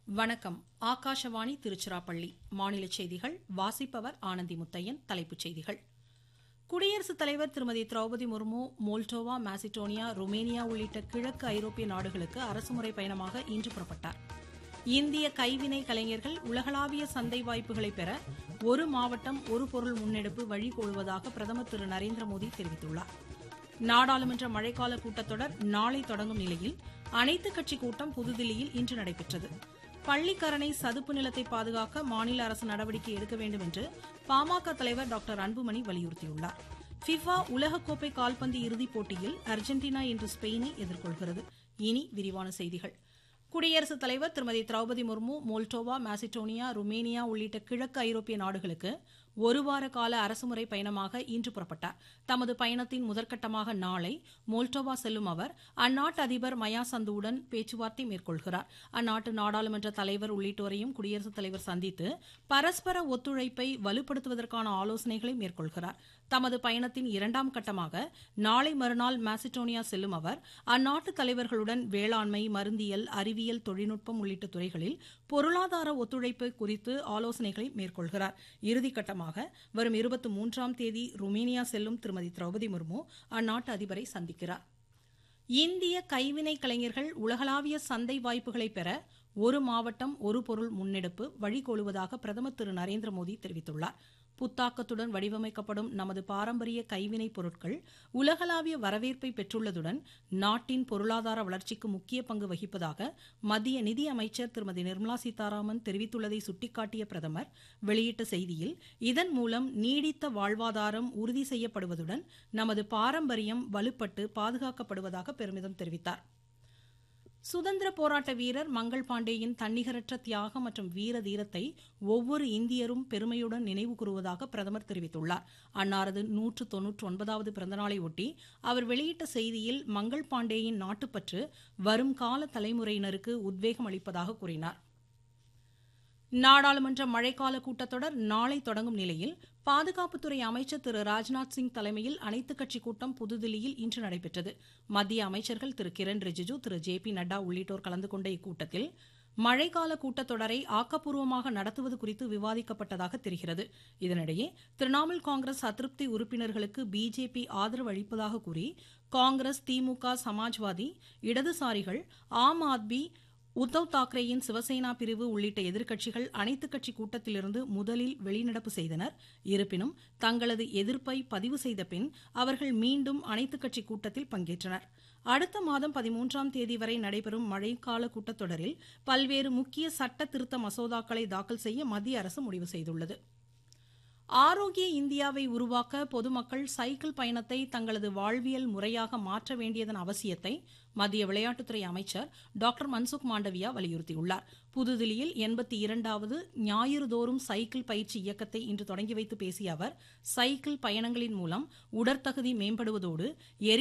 வணக்கம் ஆகாஷவாணி திருச்சிராப்பள்ளி மாநில செய்திகள் வாசிப்பவர் ஆனந்தி முத்தையன் தலைப்புச் செய்திகள் குடியரசுத் தலைவர் திருமதி Droupadi Murmu Moldova Macedonia Romania உள்ளிட்ட கிழக்கு ஐரோப்பிய நாடுகளுக்கு அரசுமுறை பயணமாக இன்று புறப்பட்டார் இந்திய கைவினை கலைஞர்கள் உலகளாவிய சந்தை வாய்ப்புகளை பெற ஒரு மாவட்டம் ஒரு பொருள் முன்னெடுப்பு வழிகோலுவதாக பிரதமர் திரு நரேந்திர மோடி தெரிவித்துள்ளார் நாடாளுமன்ற மழைக்கால கூட்டத்தொடர் நாளை தொடங்கும் நிலையில் அனைத்துக் கட்சி கூட்டம் புதுதில்லியில் இன்று நடைபெற்றது பள்ளிக்கரணை சதுப்பு நிலத்தை பாதுகாக்க மாநில அரசு நடவடிக்கை எடுக்க வேண்டும் என்று பாமக தலைவர் டாக்டர் அன்புமணி வலியுறுத்தியுள்ளார் ஃபிஃபா உலகக்கோப்பை கால்பந்து இறுதிப் போட்டியில் அர்ஜென்டினா இன்று ஸ்பெயினை எதிர்கொள்கிறது இனி விரிவான செய்திகள் குடியரசுத் தலைவர் திருமதி Droupadi Murmu Moldova Macedonia Romania உள்ளிட்ட கிழக்கு ஐரோப்பிய நாடுகளுக்கு ஒருவார கால அரசுமுறை பயணமாக இன்று புறப்பட்டார் தமது பயணத்தின் முதற்கட்டமாக நாளை மோல்டோவா செல்லும் அவர் அந்நாட்டு அதிபர் மயா சந்துவுடன் பேச்சுவார்த்தை மேற்கொள்கிறார் அந்நாட்டு நாடாளுமன்ற தலைவர் உள்ளிட்டோரையும் குடியரசுத் தலைவர் சந்தித்து பரஸ்பர ஒத்துழைப்பை வலுப்படுத்துவதற்கான ஆலோசனைகளை மேற்கொள்கிறார் தமது பயணத்தின் இரண்டாம் கட்டமாக நாளை மறுநாள் மாசிடோனியா செல்லும் அவர் அந்நாட்டு தலைவர்களுடன் வேளாண்மை மருந்தியல் அறிவியல் தொழில்நுட்பம் உள்ளிட்ட துறைகளில் பொருளாதார ஒத்துழைப்பு குறித்து ஆலோசனைகளை மேற்கொள்கிறார் இறுதிக்கட்டமாக வரும் இருபத்தி மூன்றாம் தேதி ருமேனியா செல்லும் திருமதி திரௌபதி முர்மு அந்நாட்டு அதிபரை சந்திக்கிறார் இந்திய கைவினை கலைஞர்கள் உலகளாவிய சந்தை வாய்ப்புகளை பெற ஒரு மாவட்டம் ஒரு பொருள் முன்னெடுப்பு வழிகோலுவதாக பிரதமர் திரு நரேந்திர மோடி தெரிவித்துள்ளார் புத்தாக்கத்துடன் வடிவமைக்கப்படும் நமது பாரம்பரிய கைவினைப் பொருட்கள் உலகளாவிய வரவேற்பை பெற்றுள்ளதுடன் நாட்டின் பொருளாதார வளர்ச்சிக்கு முக்கிய பங்கு வகிப்பதாக மத்திய நிதி அமைச்சர் திருமதி நிர்மலா சீதாராமன் தெரிவித்துள்ளதை சுட்டிக்காட்டிய பிரதமர் வெளியிட்ட செய்தியில் இதன் மூலம் நீடித்த வாழ்வாதாரம் உறுதி செய்யப்படுவதுடன் நமது பாரம்பரியம் வலுப்பட்டு பாதுகாக்கப்படுவதாக பெருமிதம் தெரிவித்தார் சுதந்திர போராட்ட வீரர் மங்கள் பாண்டேயின் தன்னிகரற்ற தியாகம் மற்றும் வீர தீரத்தை ஒவ்வொரு இந்தியரும் பெருமையுடன் நினைவு கூறுவதாக பிரதமர் தெரிவித்துள்ளார் அன்னாரது நூற்று தொன்னூற்று ஒன்பதாவது பிறந்தநாளை ஒட்டி அவர் வெளியிட்ட செய்தியில் மங்கள் பாண்டேயின் நாட்டுப்பற்று வரும் கால தலைமுறையினருக்கு உத்வேகம் அளிப்பதாக கூறினார் நாடாளுமன்ற மழைக்கால கூட்டத்தொடர் நாளை தொடங்கும் நிலையில் பாதுகாப்புத்துறை அமைச்சர் திரு ராஜ்நாத் சிங் தலைமையில் அனைத்துக் கட்சி கூட்டம் புதுதில்லியில் இன்று நடைபெற்றது மத்திய அமைச்சர்கள் திரு கிரண் ரிஜிஜு திரு ஜே பி நட்டா உள்ளிட்டோர் கலந்து கொண்ட இக்கூட்டத்தில் மழைக்கால கூட்டத்தொடரை ஆக்கப்பூர்வமாக நடத்துவது குறித்து விவாதிக்கப்பட்டதாக தெரிகிறது இதனிடையே திரிணாமுல் காங்கிரஸ் அதிருப்தி உறுப்பினர்களுக்கு பிஜேபி ஆதரவு அளிப்பதாக கூறி காங்கிரஸ் திமுக சமாஜ்வாதி இடதுசாரிகள் ஆம் ஆத்மி உத்தவ் தாக்கரேயின் சிவசேனா பிரிவு உள்ளிட்ட எதிர்க்கட்சிகள் அனைத்துக் கட்சி கூட்டத்திலிருந்து முதலில் வெளிநடப்பு செய்தனர் இருப்பினும் தங்களது எதிர்ப்பை பதிவு செய்த பின் அவர்கள் மீண்டும் அனைத்துக் கட்சி கூட்டத்தில் பங்கேற்றனர் அடுத்த மாதம் பதிமூன்றாம் தேதி வரை நடைபெறும் மழைக்கால கூட்டத்தொடரில் பல்வேறு முக்கிய சட்ட திருத்த மசோதாக்களை தாக்கல் செய்ய மத்திய அரசு முடிவு செய்துள்ளது ஆரோக்கிய இந்தியாவை உருவாக்க பொதுமக்கள் சைக்கிள் பயணத்தை தங்களது வாழ்வியல் முறையாக மாற்ற வேண்டியதன் அவசியத்தை மத்திய விளையாட்டுத்துறை அமைச்சர் டாக்டர் மன்சுக் மாண்டவியா வலியுறுத்தியுள்ளார் புதுதில்லியில் எண்பத்தி இரண்டாவது ஞாயிறுதோறும் சைக்கிள் பயிற்சி இயக்கத்தை இன்று தொடங்கி வைத்து பேசிய அவர் சைக்கிள் பயணங்களின் மூலம் உடற்தகுதி மேம்படுவதோடு